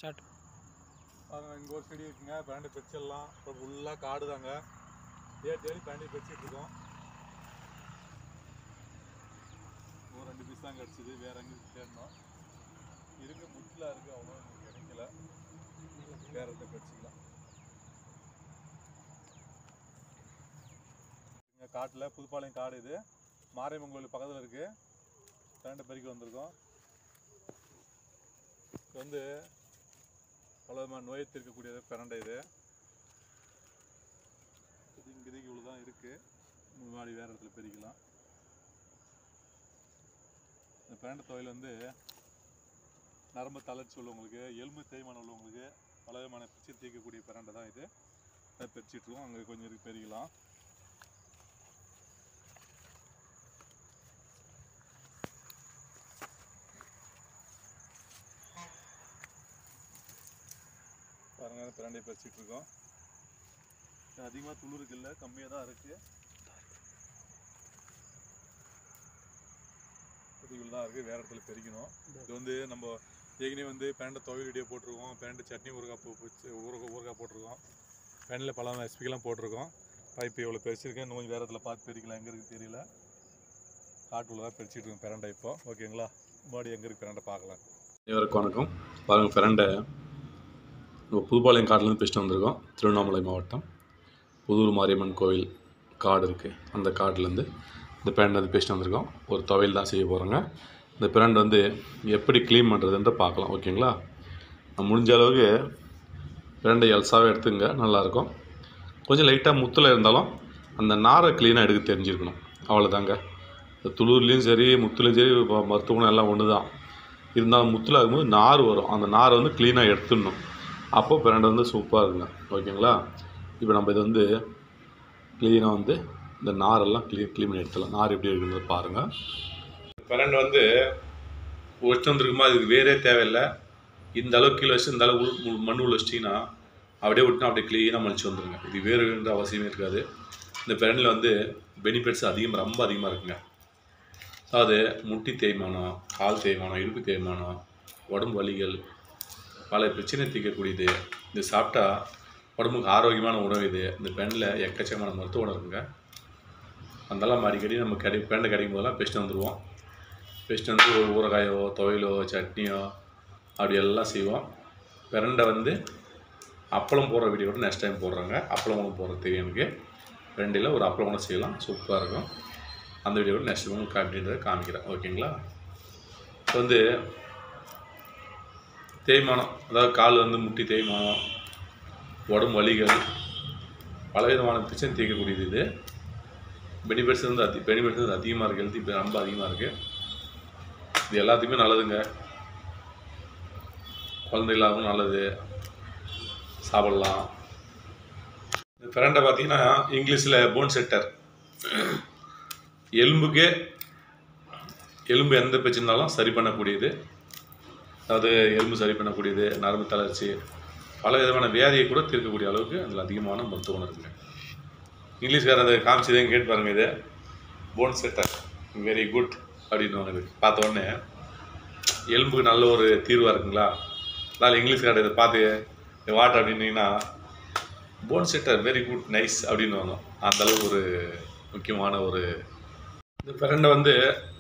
start பாருங்க இங்கே ஒரு செடி இருக்குங்க பேண்டி பிரிச்சிடலாம் இப்போ ஃபுல்லாக காடு தாங்க தேடி தேடி பேண்டி பிரிச்சிட்டு இருக்கோம் ஒரு ரெண்டு பீஸ் தான் கிடச்சிது வேற எங்கேயும் தேடணும் இருக்கு முட்டில் இருக்கு அவ்வளோ எனக்கு கிடைக்கல வேற இடத்த பிரிச்சுக்கலாம் இங்கே காட்டில் புதுப்பாளையம் காடு இது மாரியம்மன் கோயில் பக்கத்தில் இருக்கு பேண்டை பறிக்க வந்திருக்கோம் இது வந்து பல விதமான நோயை தீர்க்கக்கூடியது பிரண்டை இது இது இங்கே இவ்வளோ தான் இருக்குது முன்னாடி வேறு இடத்துல பிரிக்கலாம் இந்த பிரண்டை தொழில் வந்து நரம்பு தளர்ச்சி உள்ளவங்களுக்கு எலும்பு தேய்மானம் உள்ளவங்களுக்கு பல விதமான பிரச்சனை தீர்க்கக்கூடிய பிரண்டை தான் இது அதை பிரிச்சிட்ருக்கோம் அங்கே கொஞ்சம் இருக்கு பெருகலாம் பாருங்க அந்த பிரண்டையை பறிச்சிட்டு இருக்கோம் அதிகமாக துளிருக்கு இல்லை கம்மியாக தான் இருக்கு இதுக்குள்ள தான் இருக்குது வேற இடத்துல பெருக்கணும் இது வந்து நம்ம ஏற்கனவே வந்து பேண்டை துவையல் இடியை போட்டிருக்கோம் பேண்டை சட்னி ஊறுகாய் போ வச்சு ஊறுகாய் ஊறுகாய் போட்டிருக்கோம் பேண்டில் பல ரெசிபிக்கெல்லாம் போட்டிருக்கோம் பைப்பு இவ்வளோ பெருசிருக்கேன் இன்னும் கொஞ்சம் வேறு இடத்துல பார்த்து பெருக்கலாம் எங்கே இருக்குது தெரியல காட்டுக்குள்ள தான் பெருச்சிட்டு இருக்கோம் பிரண்டை இப்போ ஓகேங்களா மறுபடியும் எங்கே இருக்கு பிரண்டை பார்க்கலாம் அனைவருக்கும் வணக்கம் பாருங்கள் ஃப்ரெண்டை நம்ம புதுப்பாளையம் காட்டிலேருந்து பேசிட்டு வந்திருக்கோம் திருவண்ணாமலை மாவட்டம் புதூர் மாரியம்மன் கோவில் காடு இருக்குது அந்த காட்டிலேருந்து இந்த பேண்ட் வந்து பேசிட்டு வந்திருக்கோம் ஒரு துவையல் தான் செய்ய போகிறோங்க இந்த பிரண்ட் வந்து எப்படி க்ளீன் பண்ணுறதுன்ட்டு பார்க்கலாம் ஓகேங்களா நான் முடிஞ்ச அளவுக்கு பிரண்டை எல்சாவே எடுத்துங்க நல்லாயிருக்கும் கொஞ்சம் லைட்டாக முத்தில் இருந்தாலும் அந்த நாரை க்ளீனாக எடுக்க தெரிஞ்சிருக்கணும் அவ்வளோதாங்க இந்த துளூர்லேயும் சரி முத்துலேயும் சரி ம- மருத்துவ குணம் எல்லாம் ஒன்று தான் இருந்தாலும் முத்தில் ஆகும்போது நார் வரும் அந்த நாரை வந்து க்ளீனாக எடுத்துடணும் அப்போ பிரண்டை வந்து சூப்பராக இருக்குங்க ஓகேங்களா இப்போ நம்ம இதை வந்து க்ளீனாக வந்து இந்த நாரெல்லாம் க்ளீன் க்ளீன் பண்ணி எடுத்துடலாம் நார் எப்படி இருக்குன்னு பாருங்கள் பிரண்டை வந்து ஒருத்தம் வந்துருக்குமா இதுக்கு வேறே தேவையில்லை இந்த அளவுக்கு கீழே வச்சு இந்த அளவு உள் மண் உள்ள வச்சிட்டிங்கன்னா அப்படியே விட்டுனா அப்படியே க்ளீனாக மலிச்சு வந்துருங்க இது வேறு வேணுன்ற அவசியமே இருக்காது இந்த பிரண்டில் வந்து பெனிஃபிட்ஸ் அதிகம் ரொம்ப அதிகமாக இருக்குங்க அதாவது முட்டி தேய்மானம் கால் தேய்மானம் இடுப்பு தேய்மானம் உடம்பு வலிகள் பல பிரச்சனை தீர்க்கக்கூடியது இது சாப்பிட்டா உடம்புக்கு ஆரோக்கியமான உணவு இது இந்த பெண்ணில் எக்கச்சக்கமான மருத்துவ குணம் இருக்குங்க அதெல்லாம் அடிக்கடி நம்ம கிடை பெண்டை கிடைக்கும் போதெல்லாம் பெஸ்ட் வந்துடுவோம் பெஸ்ட் வந்து ஒரு ஊறுகாயோ துவையலோ சட்னியோ அப்படி எல்லாம் செய்வோம் பிரண்டை வந்து அப்பளம் போடுற வீடியோ கூட நெக்ஸ்ட் டைம் போடுறாங்க அப்பளம் ஒன்று போடுறது தெரியும் எனக்கு ரெண்டில் ஒரு அப்பளம் கூட செய்யலாம் சூப்பராக இருக்கும் அந்த வீடியோ நெக்ஸ்ட் உங்களுக்கு அப்படின்றத காமிக்கிறேன் ஓகேங்களா இப்போ வந்து தேய்மானம் அதாவது கால் வந்து முட்டி தேய்மானம் உடம்பு வலிகள் பலவிதமான பிரச்சனை தீர்க்கக்கூடியது இது பெனிஃபிட்ஸ் வந்து அதி பெனிஃபிட்ஸ் வந்து அதிகமாக இருக்குது ஹெல்த்தி ரொம்ப அதிகமாக இருக்குது இது எல்லாத்துக்குமே நல்லதுங்க குழந்தைகளாகவும் நல்லது சாப்பிடலாம் இந்த பிரண்டை பார்த்தீங்கன்னா இங்கிலீஷில் போன் செட்டர் எலும்புக்கே எலும்பு எந்த பிரச்சனைனாலும் சரி பண்ணக்கூடியது அதாவது எலும்பு சரி பண்ணக்கூடியது நரம்பு தளர்ச்சி பல விதமான வியாதியை கூட தீர்க்கக்கூடிய அளவுக்கு அதில் அதிகமான மருத்துவ குணம் இருக்குங்க இங்கிலீஷ்காரன் அதை காமிச்சதையும் கேட்டு பாருங்க இது போன் செட்டர் வெரி குட் அப்படின்னு இது பார்த்த உடனே எலும்புக்கு நல்ல ஒரு தீர்வாக இருக்குங்களா அதனால் இங்கிலீஷ்காரர் இதை பார்த்து வாட் அப்படின்னீங்கன்னா போன் செட்டர் வெரி குட் நைஸ் அப்படின்னு அந்த அளவுக்கு ஒரு முக்கியமான ஒரு இந்த பிரண்டை வந்து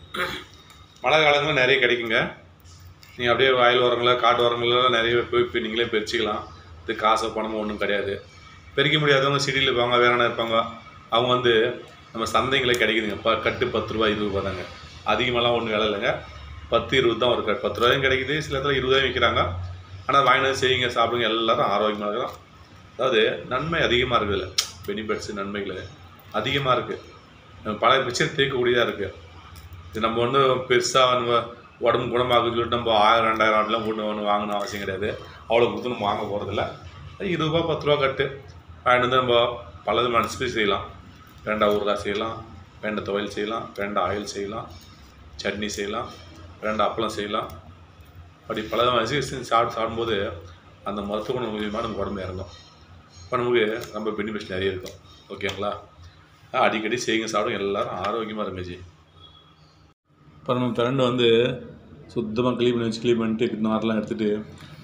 மழை காலங்களில் நிறைய கிடைக்குங்க நீங்கள் அப்படியே வயல் ஓரங்களில் காட்டு ஓரங்களில் நிறைய போய் போய் நீங்களே பறிச்சிக்கலாம் இது காசோ பணமோ ஒன்றும் கிடையாது பறிக்க முடியாதவங்க சிட்டியில் இருப்பாங்க வேறான இருப்பாங்க அவங்க வந்து நம்ம சந்தைங்களே கிடைக்குதுங்க ப கட்டு பத்து ரூபா இருபது ரூபா தாங்க அதிகமாகலாம் ஒன்றும் விலை இல்லைங்க பத்து இருபது தான் ஒரு கட்டு பத்து ரூபாயும் கிடைக்குது சில இடத்துல இருபதாயும் விற்கிறாங்க ஆனால் வாங்கினது வந்து செய்யுங்க சாப்பிடுங்க எல்லாரும் ஆரோக்கியமாக இருக்கலாம் அதாவது நன்மை அதிகமாக இருக்குது இல்லை பெனிஃபிட்ஸ் நன்மைகள் அதிகமாக இருக்குது பல பிரச்சனை தீர்க்கக்கூடியதாக இருக்குது இது நம்ம ஒன்றும் பெருசாக நம்ம உடம்பு குணமாகுதுன்னு சொல்லிட்டு நம்ம ஆயிரம் ரெண்டாயிரம் அப்படிலாம் ஒன்று ஒன்று வாங்கணும் அவசியம் கிடையாது அவ்வளோ கொடுத்து நம்ம வாங்க போகிறதில்ல இருபது ரூபா பத்து ரூபா கட்டு வாங்கிட்டு வந்து நம்ம பல விதமான ரெசிபி செய்யலாம் வேண்டா ஊறுகாய் செய்யலாம் வேண்ட துவையல் செய்யலாம் வேண்ட ஆயில் செய்யலாம் சட்னி செய்யலாம் வேண்ட அப்பளம் செய்யலாம் அப்படி பல விதமான ரெசிபி செஞ்சு சாப்பிட்டு சாப்பிடும்போது அந்த மருத்துவ குணம் மூலியமாக நம்ம உடம்பு இறங்கும் இப்போ நமக்கு ரொம்ப பெனிஃபிட்ஸ் நிறைய இருக்கும் ஓகேங்களா அடிக்கடி செய்யுங்க சாப்பிடுங்க எல்லாரும் ஆரோக்கியமாக இருங்க ஜி இப்போ நம்ம பிரண்டு வந்து சுத்தமாக க்ளீன் பண்ணி வச்சு க்ளீன் பண்ணிட்டு நாரெலாம் எடுத்துகிட்டு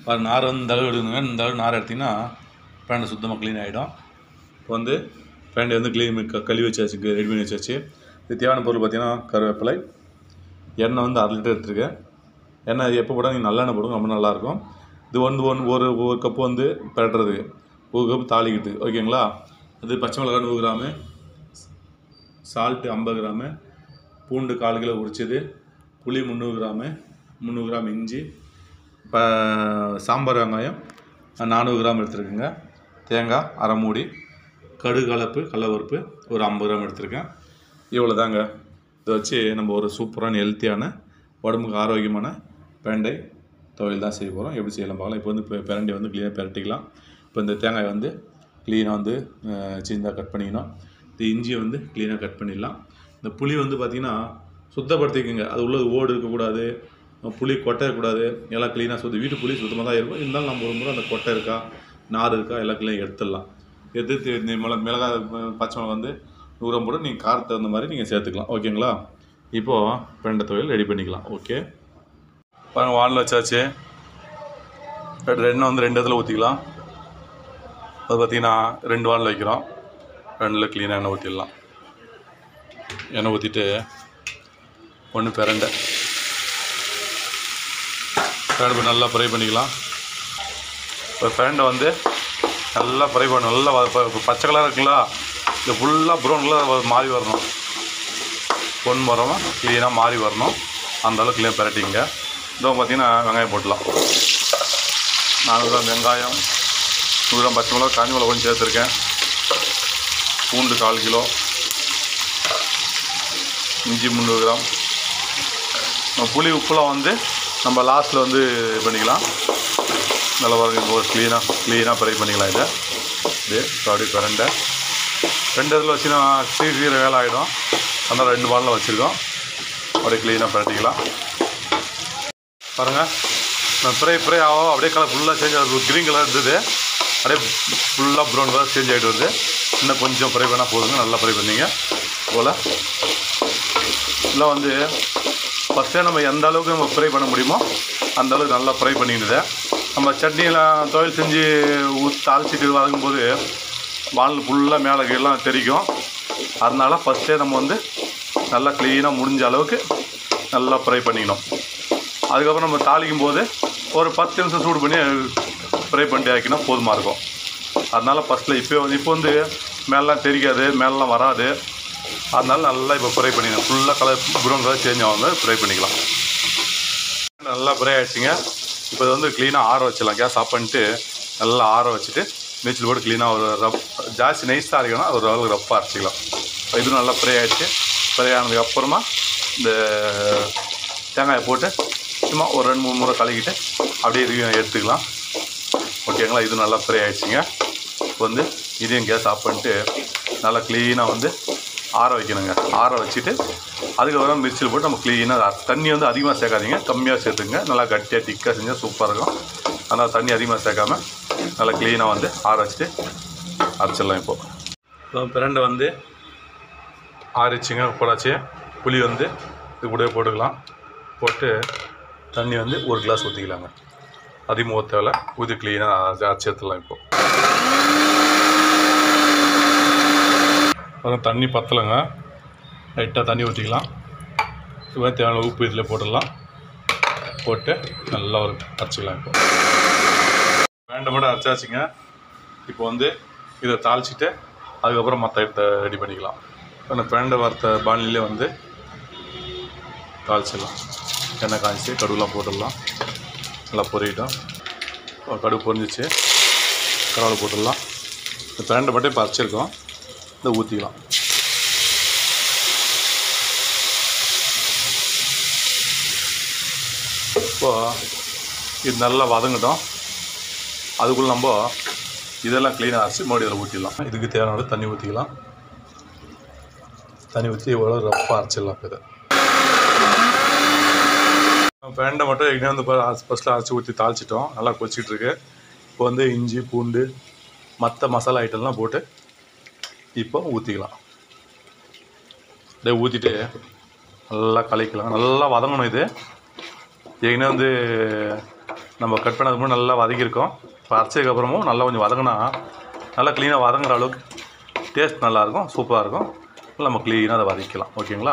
பாரு நார் வந்து இந்த அளவு எடுக்கணுங்க இந்த அளவு நார் எடுத்திங்கன்னா பேண்ட் சுத்தமாக க்ளீன் ஆகிடும் இப்போ வந்து பேண்ட் வந்து க்ளீன் கழுவி வச்சாச்சு ரெடி பண்ணி வச்சாச்சு இது தேவையான பொருள் பார்த்தீங்கன்னா கருவேப்பிலை எண்ணெய் வந்து அரை லிட்டர் எடுத்துருக்கேன் எண்ணெய் எப்போ போட்டால் நீங்கள் நல்லெண்ணெய் போடுங்க ரொம்ப நல்லாயிருக்கும் இது வந்து ஒன் ஒரு ஒரு கப்பு வந்து பெரட்டுறதுக்கு ஒரு கப்பு தாளிக்கிறதுக்கு ஓகேங்களா அது பச்சை மிளகாய் நூறு கிராமு சால்ட்டு ஐம்பது கிராமு பூண்டு கால் கிலோ உரிச்சது புளி முந்நூறு கிராமு முந்நூறு கிராம் இஞ்சி இப்போ சாம்பார் வெங்காயம் நானூறு கிராம் எடுத்துருக்குங்க தேங்காய் அரை மூடி கடுகு கலப்பு கடலப்பருப்பு ஒரு ஐம்பது கிராம் எடுத்திருக்கேன் இவ்வளோ தாங்க இதை வச்சு நம்ம ஒரு சூப்பரான ஹெல்த்தியான உடம்புக்கு ஆரோக்கியமான பெரண்டை துவையல் தான் செய்ய போகிறோம் எப்படி செய்யலாம் பார்க்கலாம் இப்போ வந்து இப்போ பிரண்டை வந்து க்ளீனாக பிரட்டிக்கலாம் இப்போ இந்த தேங்காய் வந்து க்ளீனாக வந்து சின்னதாக கட் பண்ணிக்கணும் இந்த இஞ்சியை வந்து க்ளீனாக கட் பண்ணிடலாம் இந்த புளி வந்து பார்த்திங்கன்னா சுத்தப்படுத்திக்கோங்க அது உள்ள ஓடு இருக்கக்கூடாது புளி கொட்டை இருக்கக்கூடாது எல்லாம் க்ளீனாக சுற்றி வீட்டு புளி சுத்தமாக தான் இருக்கும் இருந்தாலும் நம்ம ஒரு முறை அந்த கொட்டை இருக்கா நார் இருக்கா எல்லாம் க்ளீனாக எடுத்துடலாம் எடுத்து இந்த மிள மிளகாய் பச்சை மிளகா வந்து நூறம் போட்டு நீங்கள் காரத்துக்கு தகுந்த மாதிரி நீங்கள் சேர்த்துக்கலாம் ஓகேங்களா இப்போது பிரண்டை துவையல் ரெடி பண்ணிக்கலாம் ஓகே பாருங்கள் வானில் வச்சாச்சு ரெண்டு எண்ணெய் வந்து ரெண்டு இடத்துல ஊற்றிக்கலாம் அது பார்த்திங்கன்னா ரெண்டு வானில் வைக்கிறோம் ரெண்டில் க்ளீனாக எண்ணெய் ஊற்றிடலாம் எண்ணெய் ஊற்றிட்டு ஒன்று பிரண்டை பிரண்டை நல்லா ஃப்ரை பண்ணிக்கலாம் இப்போ பிரண்டை வந்து நல்லா ஃப்ரை பண்ணணும் நல்லா வ- ப- ப- பச்சை கலர் இருக்குங்களா இது ஃபுல்லாக ப்ரௌன் கலர் மாறி வரணும் பொன் மரம் க்ளீனாக மாறி வரணும் அந்த அளவுக்கு க்ளீனாக பிரட்டிங்க இதோ பார்த்தீங்கன்னா வெங்காயம் போட்டலாம் நானூறு கிராம் வெங்காயம் நூறு கிராம் பச்சை மிளகா காஞ்சி மிளகா கொஞ்சம் சேர்த்துருக்கேன் பூண்டு கால் கிலோ இஞ்சி முந்நூறு கிராம் நம்ம புளி உப்புலாம் வந்து நம்ம லாஸ்ட்டில் வந்து இது பண்ணிக்கலாம் நல்லா பாருங்க க்ளீனாக க்ளீனாக ஃப்ரை பண்ணிக்கலாம் இதை இது சாடி பிரண்டை ரெண்டு இதில் வச்சுன்னா சீக்கிரம் சீக்கிரம் வேலை ஆகிடும் அதனால் ரெண்டு பாலில் வச்சுருக்கோம் அப்படியே க்ளீனாக பிரட்டிக்கலாம் பாருங்கள் நான் ஃப்ரை ஃப்ரை ஆகும் அப்படியே கலர் ஃபுல்லாக சேஞ்ச் ஆகுது க்ரீன் கலர் இருந்தது அப்படியே ஃபுல்லாக ப்ரௌன் கலர் சேஞ்ச் ஆகிட்டு வருது இன்னும் கொஞ்சம் ஃப்ரை பண்ணால் போதுங்க நல்லா ஃப்ரை பண்ணீங்க போல் இல்லை வந்து ஃபஸ்ட்டே நம்ம எந்த அளவுக்கு நம்ம ஃப்ரை பண்ண முடியுமோ அந்த அளவுக்கு நல்லா ஃப்ரை பண்ணிக்கிட்டு நம்ம சட்னியெல்லாம் துவையல் செஞ்சு ஊற்றி தாளிச்சிட்டு வதங்கும்போது வானல் ஃபுல்லாக மேலே கீழெல்லாம் தெரிக்கும் அதனால ஃபஸ்ட்டே நம்ம வந்து நல்லா க்ளீனாக முடிஞ்ச அளவுக்கு நல்லா ஃப்ரை பண்ணிக்கணும் அதுக்கப்புறம் நம்ம தாளிக்கும் போது ஒரு பத்து நிமிஷம் சூடு பண்ணி ஃப்ரை பண்ணிட்டு ஆக்கினா போதுமாக இருக்கும் அதனால் ஃபஸ்ட்டில் இப்போ வந்து இப்போ வந்து மேலாம் தெரிக்காது மேலெலாம் வராது அதனால நல்லா இப்போ ஃப்ரை பண்ணிக்கணும் ஃபுல்லாக கலர் ப்ரௌன் கலர் சேஞ்ச் ஆகுங்க ஃப்ரை பண்ணிக்கலாம் நல்லா ஃப்ரை ஆகிடுச்சிங்க இப்போ இது வந்து க்ளீனாக ஆற வச்சிடலாம் கேஸ் ஆஃப் பண்ணிட்டு நல்லா ஆற வச்சுட்டு நீச்சல் போட்டு க்ளீனாக ஒரு ரப் ஜாஸ்தி நைஸாக அரைக்கணும் ஒரு அளவுக்கு ரப்பாக அரைச்சிக்கலாம் இது நல்லா ஃப்ரை ஆகிடுச்சு ஃப்ரை ஆனதுக்கு அப்புறமா இந்த தேங்காயை போட்டு சும்மா ஒரு ரெண்டு மூணு முறை கலக்கிட்டு அப்படியே இதையும் எடுத்துக்கலாம் ஓகேங்களா இது நல்லா ஃப்ரை ஆகிடுச்சிங்க இப்போ வந்து இதையும் கேஸ் ஆஃப் பண்ணிட்டு நல்லா க்ளீனாக வந்து ஆற வைக்கணுங்க ஆற வச்சுட்டு அதுக்கப்புறம் மிக்சியில் போட்டு நம்ம க்ளீனாக தண்ணி வந்து அதிகமாக சேர்க்காதீங்க கம்மியாக சேர்த்துங்க நல்லா கட்டியாக திக்காக செஞ்சால் சூப்பராக இருக்கும் அதனால் தண்ணி அதிகமாக சேர்க்காம நல்லா க்ளீனாக வந்து ஆற வச்சுட்டு அரைச்சிடலாம் இப்போது இப்போ பிரண்டை வந்து ஆறிச்சுங்க போடாச்சு புளி வந்து இது கூடவே போட்டுக்கலாம் போட்டு தண்ணி வந்து ஒரு கிளாஸ் ஊற்றிக்கலாங்க அதிகமாக ஊற்ற ஊற்றி க்ளீனாக அரைச்சி எடுத்துடலாம் இப்போது அப்புறம் தண்ணி பத்தலைங்க லைட்டாக தண்ணி ஊற்றிக்கலாம் இது தேவையான உப்பு இதில் போட்டுடலாம் போட்டு நல்லா ஒரு அரைச்சிக்கலாம் இப்போ வேண்ட மட்டும் அரைச்சாச்சுங்க இப்போ வந்து இதை தாளிச்சிட்டு அதுக்கப்புறம் மற்ற இடத்த ரெடி பண்ணிக்கலாம் அந்த பேண்டை வறுத்த பானிலே வந்து தாளிச்சிடலாம் எண்ணெய் காய்ச்சி கடுகுலாம் போட்டுடலாம் நல்லா பொரியட்டும் இப்போ கடுகு பொரிஞ்சிச்சு கருவாடு போட்டுடலாம் இந்த பேண்டை மட்டும் இப்போ அரைச்சிருக்கோம் இதை ஊற்றிக்கலாம் இப்போது இது நல்லா வதங்கட்டும் அதுக்குள்ளே நம்ம இதெல்லாம் க்ளீனாக அரைச்சி மறுபடியும் அதில் ஊற்றிடலாம் இதுக்கு தேவையான அளவு தண்ணி ஊற்றிக்கலாம் தண்ணி ஊற்றி இவ்வளோ ரப்பாக அரைச்சிடலாம் இப்போ இதை பேண்டை மட்டும் ஏற்கனவே வந்து ஃபஸ்ட்டில் அரைச்சி ஊற்றி தாளிச்சிட்டோம் நல்லா கொச்சிக்கிட்டு இருக்கு இப்போ வந்து இஞ்சி பூண்டு மற்ற மசாலா ஐட்டம்லாம் போட்டு இப்போ ஊற்றிக்கலாம் அப்படியே ஊற்றிட்டு நல்லா கலக்கலாம் நல்லா வதங்கணும் இது ஏற்கனவே வந்து நம்ம கட் பண்ணதுக்கு முன்னாடி நல்லா வதக்கியிருக்கோம் இப்போ அரைச்சதுக்கப்புறமும் நல்லா கொஞ்சம் வதங்கினா நல்லா க்ளீனாக வதங்குற அளவுக்கு டேஸ்ட் நல்லாயிருக்கும் சூப்பராக இருக்கும் நம்ம க்ளீனாக அதை வதக்கிக்கலாம் ஓகேங்களா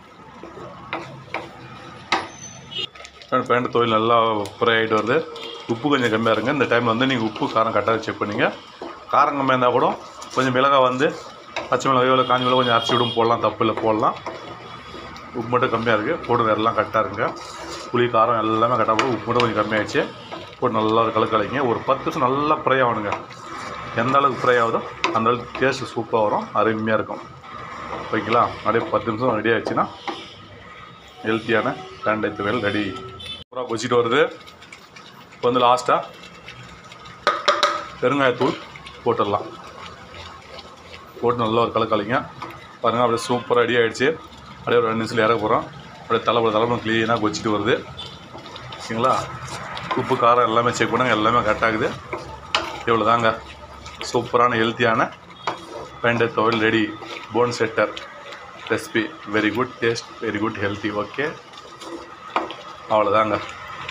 பேண்ட் தொழில் நல்லா ஃப்ரை ஆகிட்டு வருது உப்பு கொஞ்சம் கம்மியாக இருங்க இந்த டைமில் வந்து நீங்கள் உப்பு காரம் கரெக்டாக செக் பண்ணிங்க காரம் கம்மியாக இருந்தால் கூட கொஞ்சம் மிளகாய் வந்து பச்சை மிளகாயோ இல்லை காஞ்சி மிளகா கொஞ்சம் அரைச்சி விடும் போடலாம் தப்பு இல்லை போடலாம் உப்பு மட்டும் கம்மியாக இருக்குது போடுறது எல்லாம் கரெக்டாக இருக்குங்க புளி காரம் எல்லாமே கரெக்டாக போடும் உப்பு மட்டும் கொஞ்சம் கம்மியாகிடுச்சு போட்டு நல்லா ஒரு கலக்கு கலக்கிங்க ஒரு பத்து நிமிஷம் நல்லா ஃப்ரை ஆகணுங்க எந்த அளவுக்கு ஃப்ரை ஆகுதோ அந்த அளவுக்கு டேஸ்ட் சூப்பராக வரும் அருமையாக இருக்கும் ஓகேங்களா அப்படியே பத்து நிமிஷம் ரெடி ஆயிடுச்சுன்னா ஹெல்த்தியான பேண்டை துவையல் ரெடி பூரா கொச்சிட்டு வருது இப்போ வந்து லாஸ்ட்டாக பெருங்காயத்தூள் போட்டுடலாம் போட்டு நல்லா ஒரு கலக்கு கலக்கிங்க பாருங்கள் அப்படியே சூப்பராக ரெடி ஆகிடுச்சு அப்படியே ஒரு ரெண்டு நிமிஷத்தில் இறக்க போகிறோம் அப்படியே தலைப்பட தலைப்படம் க்ளீனாக கொச்சிட்டு வருது ஓகேங்களா உப்பு காரம் எல்லாமே செக் பண்ணுங்க எல்லாமே கரெக்டாகுது இவ்வளோ தாங்க சூப்பரான ஹெல்த்தியான பெண்டை துவையல் ரெடி போன் செட்டர் recipe very good taste very good healthy okay அவ்வளோதாங்க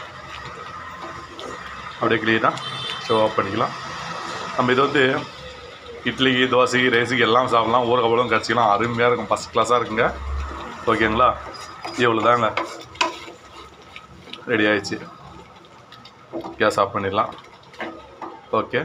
அப்படியே க்ளீனாக ஷோ ஆஃப் பண்ணிக்கலாம் நம்ம இது வந்து இட்லிக்கு தோசைக்கு ரைஸுக்கு எல்லாம் சாப்பிட்லாம் ஊற கப்பலும் கடிச்சிக்கலாம் அருமையாக இருக்கும் ஃபஸ்ட் கிளாஸாக இருக்குங்க ஓகேங்களா இவ்வளோ தாங்க ரெடி ஆயிடுச்சு கேஸ் ஆஃப் பண்ணிடலாம் ஓகே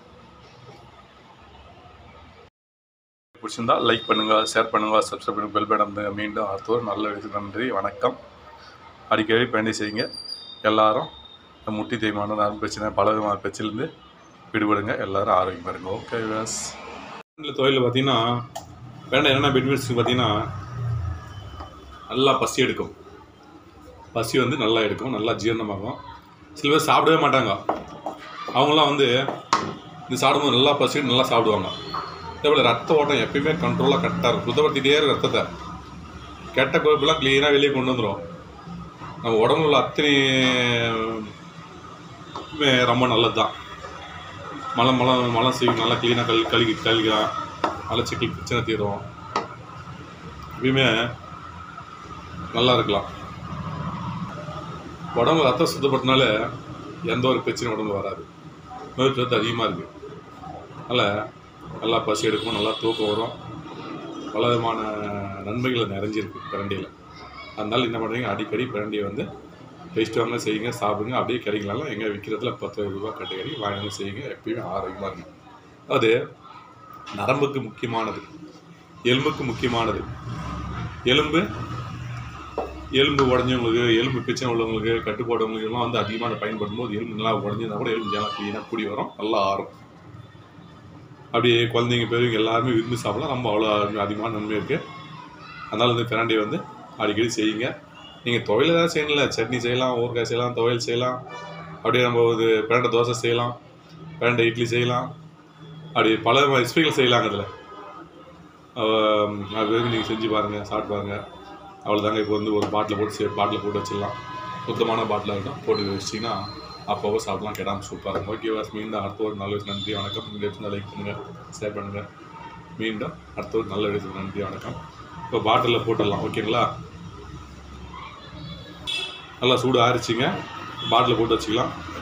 பிடிச்சிருந்தா லைக் பண்ணுங்கள் ஷேர் பண்ணுங்கள் சப்ஸ்கிரைப் பண்ணுங்கள் பெல் பட்டன் மீண்டும் அடுத்த ஒரு நல்ல விஷயம் நன்றி வணக்கம் அடிக்கடி பயணி செய்யுங்க எல்லாரும் இந்த முட்டி தேய்மானம் நரம்பு பிரச்சனை பல விதமான பிரச்சனைலேருந்து விடுபடுங்க எல்லாரும் ஆரோக்கியமாக இருங்க ஓகே வியாஸ் தொழில் பார்த்தீங்கன்னா வேண்டாம் என்னென்ன பெனிஃபிட்ஸ் பார்த்தீங்கன்னா நல்லா பசி எடுக்கும் பசி வந்து நல்லா எடுக்கும் நல்லா ஜீரணமாகும் சில பேர் சாப்பிடவே மாட்டாங்க அவங்களாம் வந்து இது சாப்பிடும்போது நல்லா பசி நல்லா சாப்பிடுவாங்க அதே போல் ரத்த ஓட்டம் எப்பயுமே கண்ட்ரோலாக கரெக்டாக இருக்கும் சுத்தப்படுத்திட்டே இருக்கும் ரத்தத்தை கெட்ட கொழுப்பெல்லாம் க்ளீனாக வெளியே கொண்டு வந்துடும் நம்ம உடம்புல உள்ள அத்தனை மே ரொம்ப நல்லது தான் மலம் மலம் மலம் செய்யும் நல்லா க்ளீனாக கழு கழுகி கழுகலாம் மலச்சிக்கல் பிரச்சனை தீரும் எப்பயுமே நல்லா இருக்கலாம் உடம்பு ரத்தம் சுத்தப்படுத்தினால எந்த ஒரு பிரச்சனையும் உடம்பு வராது நோய் தொற்று அதிகமாக இருக்குது அதனால் நல்லா பசி எடுக்கும் நல்லா தூக்கம் வரும் பல விதமான நன்மைகள் நிறைஞ்சிருக்கு பிரண்டியில் அதனால என்ன பண்ணுறீங்க அடிக்கடி பிரண்டியை வந்து டேஸ்ட் வாங்க செய்யுங்க சாப்பிடுங்க அப்படியே கிடைக்கலாம் எங்கே விற்கிறதுல பத்து ரூபா கட்டு கிடைக்கும் வாங்க செய்யுங்க எப்பயுமே ஆரோக்கியமாக இருக்கும் அது நரம்புக்கு முக்கியமானது எலும்புக்கு முக்கியமானது எலும்பு எலும்பு உடஞ்சவங்களுக்கு எலும்பு பிரச்சனை உள்ளவங்களுக்கு கட்டுப்பாடுவங்களுக்கு எல்லாம் வந்து அதிகமாக பயன்படும் போது எலும்பு நல்லா உடஞ்சிருந்தா கூட எலும்பு நல்லா க்ளீனாக கூடி வரும் நல்லா ஆறும் அப்படியே குழந்தைங்க பெரியவங்க எல்லாருமே விரும்பி சாப்பிடலாம் நம்ம அவ்வளோ அதிகமான நன்மை இருக்குது அதனால் வந்து பிரண்டியை வந்து அடிக்கடி செய்யுங்க நீங்கள் துவையல் ஏதாவது செய்யணும்ல சட்னி செய்யலாம் ஊறுகாய் செய்யலாம் துவையல் செய்யலாம் அப்படியே நம்ம ஒரு பிரண்டை தோசை செய்யலாம் பிரண்டை இட்லி செய்யலாம் அப்படி பல ரெசிபிகள் செய்யலாங்க அதில் அது வரைக்கும் நீங்கள் செஞ்சு பாருங்கள் சாப்பிட்டு பாருங்கள் அவ்வளோதாங்க இப்போ வந்து ஒரு பாட்டில் போட்டு சே பாட்டில் போட்டு வச்சிடலாம் சுத்தமான பாட்டிலாக இருக்கும் போட்டு வச்சிட்டிங்கன்னா அப்போவோ சாப்பிடலாம் கெடாமல் சூப்பராக இருக்கும் ஓகே வாஸ் மீண்டும் அடுத்த ஒரு நல்ல விஷயம் நன்றி வணக்கம் இந்த இடத்துல லைக் பண்ணுங்கள் ஷேர் பண்ணுங்கள் மீண்டும் அடுத்த ஒரு நல்ல விஷயம் நன்றி வணக்கம் இப்போ பாட்டிலில் போட்டுடலாம் ஓகேங்களா நல்லா சூடு ஆரிச்சிங்க பாட்டிலில் போட்டு வச்சுக்கலாம்